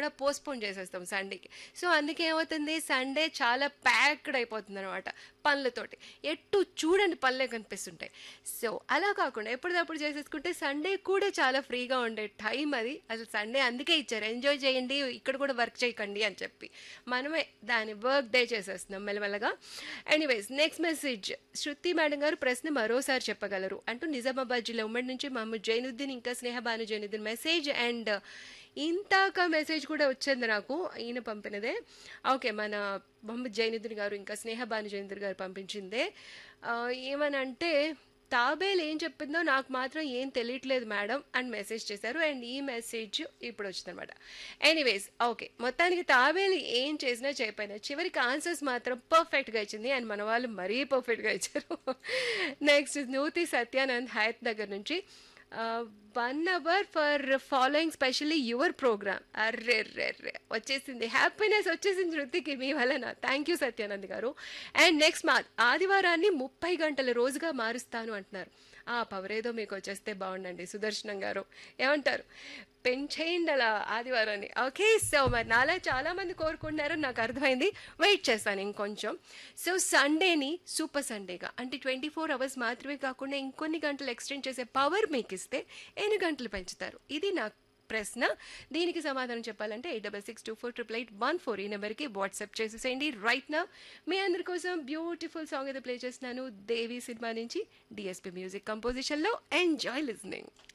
కూడా పోస్ట్పోన్ చేసేస్తాం సండేకి సో అందుకే ఏమవుతుంది సండే చాలా ప్యాక్డ్ అయిపోతుంది అనమాట పనులతోటి ఎటు చూడండి పనులే కనిపిస్తుంటాయి సో అలా కాకుండా ఎప్పటికప్పుడు చేసేసుకుంటే సండే కూడా చాలా ఫ్రీగా ఉండే టైం అది అసలు సండే అందుకే ఇచ్చారు ఎంజాయ్ చేయండి ఇక్కడ కూడా వర్క్ చేయకండి అని చెప్పి మనమే దాని వర్క్ డే చేసేస్తున్నాం మెల్లమెల్లగా anyways next message Shruti madam గారు ప్రశ్న మరోసారి చెప్పగలరు అంటూ నిజామాబాద్ జిల్లా ఉమ్మడి నుంచి మహమ్మద్ జైనుద్దీన్ ఇంకా స్నేహబాను జైనుద్దీన్ మెసేజ్ అండ్ ఇంతాక మెసేజ్ కూడా వచ్చింది నాకు ఈయన పంపినదే ఓకే మన మొహమ్మద్ జైనుద్దీన్ గారు ఇంకా స్నేహబాను జైనుద్దీన్ గారు పంపించిందే ఆ, ఏమనంటే తాబేలు ఏం చెప్పిందో నాకు మాత్రం ఏం తెలియట్లేదు మేడం అని మెసేజ్ చేశారు అండ్ ఈ మెసేజ్ ఇప్పుడు వచ్చిందనమాట ఎనీవేస్ ఓకే మొత్తానికి తాబేలు ఏం చేసినా చెప్పినా చివరికి ఆన్సర్స్ మాత్రం పర్ఫెక్ట్గా ఇచ్చింది అండ్ మన వాళ్ళు మరీ పర్ఫెక్ట్గా ఇచ్చారు నెక్స్ట్ నూతి సత్యానంద్ హయత్ దగ్గర నుంచి one hour for following specially your programme అర్రే రే రే వచ్చేసింది హ్యాపీనెస్ వచ్చేసింది శృతికి మీ వలన థ్యాంక్ యూ సత్యానంద్ గారు అండ్ నెక్స్ట్ మా ఆదివారాన్ని ముప్పై గంటల రోజుగా మారుస్తాను అంటున్నారు ఆ పవర్ ఏదో మీకు వచ్చేస్తే బాగుండండి సుదర్శనం గారు ఏమంటారు పెంచేయండి అలా ఆదివారాన్ని ఓకే సో మరి నాలా చాలా మంది కోరుకుంటున్నారు నాకు అర్థమైంది వెయిట్ చేస్తాను ఇంకొంచెం సో సండేని సూపర్ సండేగా అంటే ట్వంటీ ఫోర్ అవర్స్ మాత్రమే కాకుండా ఇంకొన్ని గంటలు ఎక్స్టెండ్ చేసే పవర్ మీకు ఇస్తే ఎన్ని గంటలు పెంచుతారు ఇది నా ప్రశ్న దీనికి సమాధానం చెప్పాలంటే eight double six two four triple eight one four ఈ నెంబర్కి వాట్సాప్ చేసేసేయండి రైట్ నా మీ అందరి కోసం బ్యూటిఫుల్ సాంగ్ అయితే ప్లే చేస్తున్నాను దేవి సినిమా నుంచి డిఎస్పి మ్యూజిక్ కంపోజిషన్లో ఎంజాయ్ లిజనింగ్